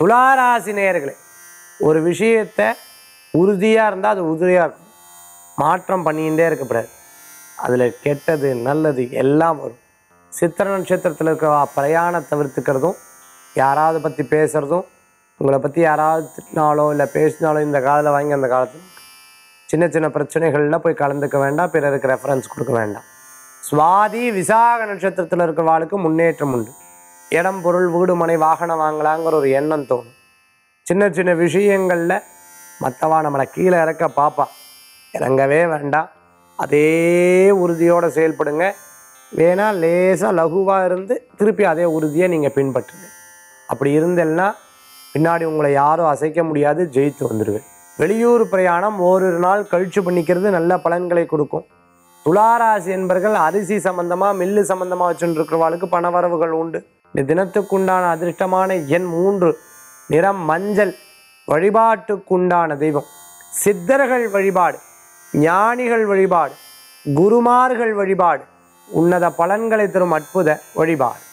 துளாராசி நேயர்களே ஒரு விஷயத்தை உறுதியாக இருந்தால் அது உறுதியாக இருக்கும் மாற்றம் பண்ணிக்கிட்டே இருக்கக்கூடாது அதில் கெட்டது நல்லது எல்லாம் வரும் சித்திர நட்சத்திரத்தில் இருக்கிற பிரயாணம் தவிர்த்துக்கிறதும் யாராவது பற்றி பேசுகிறதும் உங்களை பற்றி யாராவது திட்டினாலோ இல்லை பேசினாலோ இந்த காதில் வாங்கி அந்த காலத்தில் சின்ன சின்ன பிரச்சனைகளில் போய் கலந்துக்க வேண்டாம் பிறருக்கு ரெஃபரன்ஸ் கொடுக்க வேண்டாம் சுவாதி விசாக நட்சத்திரத்தில் இருக்கிறவாளுக்கு முன்னேற்றம் உண்டு இடம் பொருள் வீடு மனை வாகனம் வாங்கலாங்கிற ஒரு எண்ணம் தோணும் சின்ன சின்ன விஷயங்களில் மற்றவா நம்மளை கீழே இறக்க பார்ப்பா இறங்கவே வேண்டாம் அதே உறுதியோடு செயல்படுங்க வேணா லேசாக லகுவாக இருந்து திருப்பி அதே உறுதியை நீங்கள் பின்பற்றுங்க அப்படி இருந்தேன்னா பின்னாடி உங்களை யாரும் அசைக்க முடியாது ஜெயித்து வந்துடுவேன் வெளியூர் பிரயாணம் ஓரிரு நாள் கழிச்சு பண்ணிக்கிறது நல்ல பலன்களை கொடுக்கும் துளாராசி என்பர்கள் அரிசி சம்பந்தமாக மில்லு சம்பந்தமாக வச்சுருக்கிறவாளுக்கு பணவரவுகள் உண்டு இந்த தினத்துக்குண்டான அதிர்ஷ்டமான எண் மூன்று நிறம் மஞ்சள் வழிபாட்டுக்குண்டான தெய்வம் சித்தர்கள் வழிபாடு ஞானிகள் வழிபாடு குருமார்கள் வழிபாடு உன்னத பலன்களை தரும் அற்புத வழிபாடு